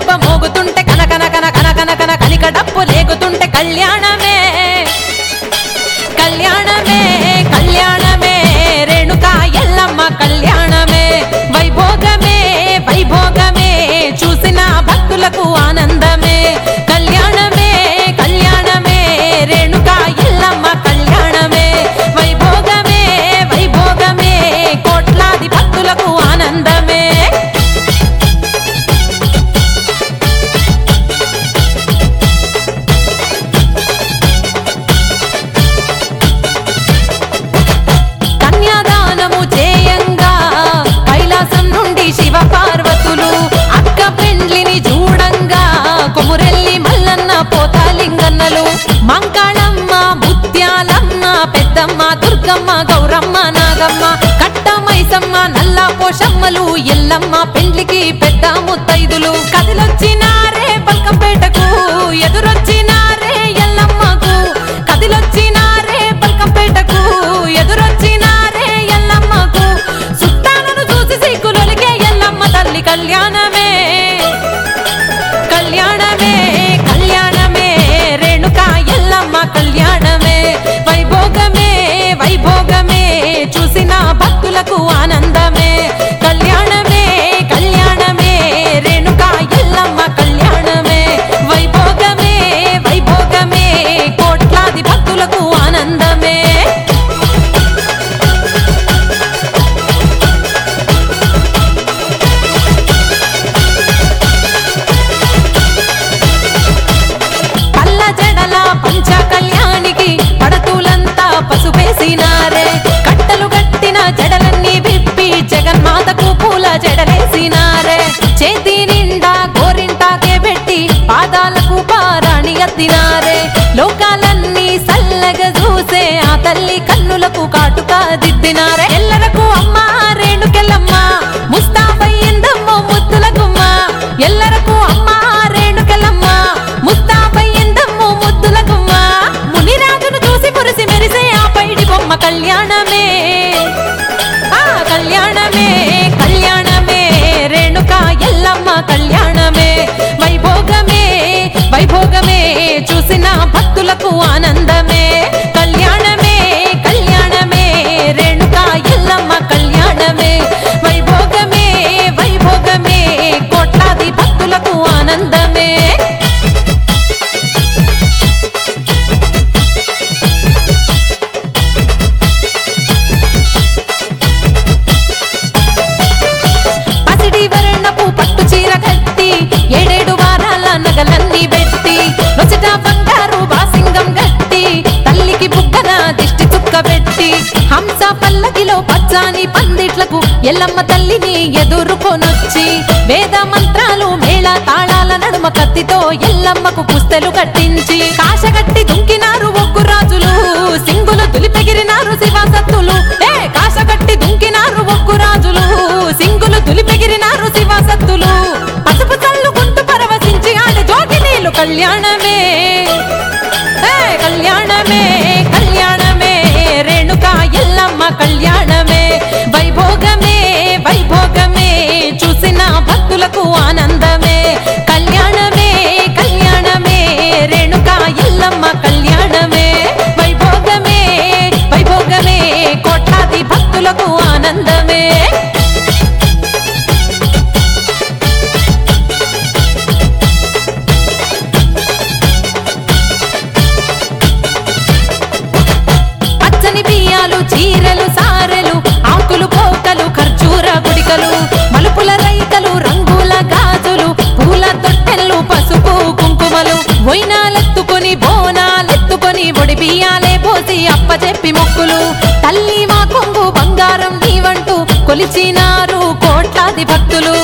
దెబ్బ మోగుతుంటే కనకన కన కన కన కన కనిక డప్పు లేగుతుంటే కళ్యాణమే కళ్యాణమే కళ్యాణమే రేణుకా ఎల్లమ్మ కళ్యాణమే వైభోగమే వైభోగమే చూసిన భక్తులకు ఆనందమే కళ్యాణమే కళ్యాణమే రేణుకా ఎల్లమ్మ కళ్యాణమే వైభోగమే వైభోగమే కోట్లాది భక్తులకు ఆనందమే కన్యాదానము చేయంగా కైలాసం నుండి శివ పార్వతులు అక్క పెండ్లిని చూడంగా కొమురెల్లి మల్లన్న పోతాలింగన్నలు మంకాళమ్మ ముత్యాలమ్మ పెద్దమ్మ దుర్గమ్మ గౌరమ్మ నాగమ్మ కట్ట మైసమ్మ నల్ల పోషమ్మలు ఎల్లమ్మ పెండ్లికి పెద్ద ముత్తైదులు కదిలొచ్చినారే పల్కంపేటకు ఎదురొచ్చినారే ఎల్లమ్మకు కదిలొచ్చినారే పల్కంపేటకు ఎదురొచ్చినారే ఎల్లమ్మకు సుట్టాలను చూసి సిగ్గులొలికే ఎల్లమ్మ తల్లి కళ్యాణమే కళ్యాణమే కళ్యాణమే రేణుకా ఎల్లమ్మ కళ్యాణమే వైభోగమే వైభోగమే చూసిన భక్తులకు ఆనందమే కళ్యాణమే కళ్యాణమే రేణుకా ఎల్లమ్మ కళ్యాణమే వైభోగమే వైభోగమే కోట్లాది భక్తులకు ఆనందమే పల్ల జడల పంచ కళ్యాణికి పడతులంతా పసుపేసినారే కట్టలు కట్టిన జడలన్నీ విప్పి జగన్మాతకు పూల జడలేసినారే చేతి నిండా గోరింటాకే పెట్టి పాదాలకు పారాణి ఎత్తినారే లోకాలన్నీ సల్లగా చూసే ఆ తల్లి కన్నులకు కాటుక దిద్దినారే ఎల్లరకు అమ్మ రేణుకెళ్ళమ్మ ముస్తాబయ్యిందమ్మో ముద్దుల గుమ్మ ఎల్లరకు అమ్మ రేణుకెళ్ళమ్మ ముస్తాబయ్యిందమ్మో ముద్దుల గుమ్మ మునిరాజును చూసి మురిసి మెరిసే ఆ పైడి బొమ్మ కళ్యాణమే ఆ కళ్యాణమే కళ్యాణమే రేణుకా ఎల్లమ్మ కళ్యాణమే వైభోగమే వైభోగమే చూసిన భక్తులకు ఆనందమే కళ్యాణమే కళ్యాణమే రేణుకా ఎల్లమ్మ కళ్యాణమే వైభోగమే వైభోగమే కోట్లాది భక్తులకు ఆనందమే పసిడి వర్ణపు పట్టు చీర కట్టి ఏడేడు వారాల నగలన్నీ పెట్టి రొచట బంగారు బాసింగం గట్టి తల్లికి బుగ్గన దిష్టి చుక్క పెట్టి హంస పల్లకిలో పచ్చాని పందిట్లకు ఎల్లమ్మ తల్లిని ఎదుర్కొనొచ్చి వేద మంత్రాలు మేళ తాళాల నడుమ కత్తితో ఎల్లమ్మకు పుస్తెలు కట్టించి కాశగట్టి దుంకినారు ఒగ్గు రాజులు సింగులు తులిపెగిరినారు శివసత్తులు ఏ కాశగట్టి దుంకినారు ఒగ్గు రాజులు సింగులు తులిపెగిరినారు శివసత్తులు పసుపు చల్లుకుంటూ పరవశించి ఆడే జోగి నీళ్ళు కళ్యాణమే ఏ కళ్యాణమే కళ్యాణమే రేణుకా ఎల్లమ్మ కళ్యాణమే వైభోగమే వైభోగమే చూసిన భక్తులకు ఆనందమే కళ్యాణమే కళ్యాణమే రేణుకా ఎల్లమ్మ కళ్యాణమే వైభోగమే వైభోగమే కోట్లాది భక్తులకు ఆనందమే పచ్చని బియ్యాలు చీరలు సారెలు ఆకులు పోకలు ఖర్జూర గుడికలు మలుపుల రైకలు రంగుల గాజులు పూల తొట్టెలు పసుపు కుంకుమలు వైనాలెత్తుకొని బోనాలెత్తుకొని ఒడి బియ్యాలే పోసి అప్పచెప్పి మొక్కులు తల్లి మా కొంగు బంగారం నీవంటూ కొలిచినారు కోట్లాది భక్తులు